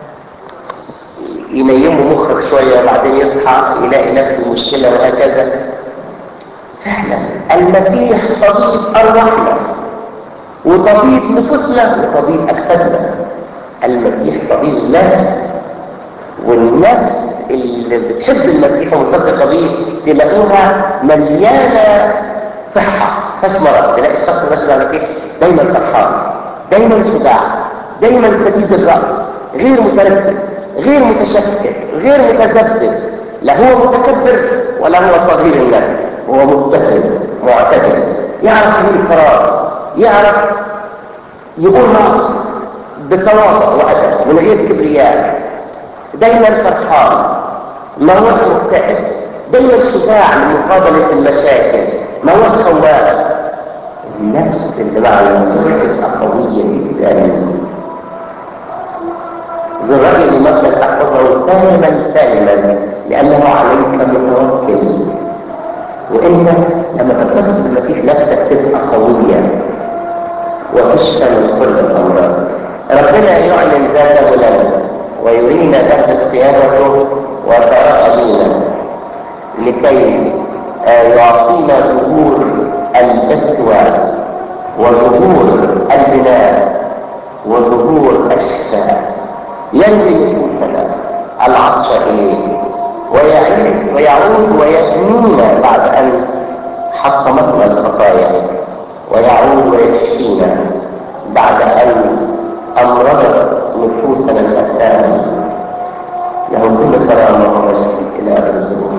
[SPEAKER 1] ينيموا مخك شويه وبعدين يصحى يلاقي نفس المشكله وهكذا فعلا المسيح طبيب ارواحنا وطبيب نفوسنا وطبيب اجسادنا المسيح طبيب النفس والنفس اللي بتحب المسيح ومتصفه بيه تلاقوها مليانه صحه فيهاش مرض تلاقي الشخص ماشي مع المسيح دايما فرحان دايما شجاع دايما سديد الراي غير متردد غير متشكك غير متذبذب لا هو متكبر ولا هو صغير النفس هو متسم معتدل يعرف يقول قرار يعرف يقول رأي بتواضع وأدب من غير كبرياء دايما فرحان ما هوش مكتئب دايما شجاع لمقابلة المشاكل ما هوش خواف النفس اللي مع المسيح تبقى قوية جدا ذو الرجل متى تحفظه سالما سالما لأنه عليك متوكل وانت لما تتصل بالمسيح نفسك تبقى قوية وتشفى من كل الأمراض ربنا يعلن ذاته لنا ويرينا نهج قيامته وترأينا لكي يعطينا ظهور الارتواء وظهور البناء وظهور الشفاء ينوي نفوسنا العطش اليه ويعود ويعود ويأنينا بعد ان حطمتنا الخطايا ويعود ويشفينا بعد ان امرضت نفوسنا الاثام له كل كرامه ومجد الى ابد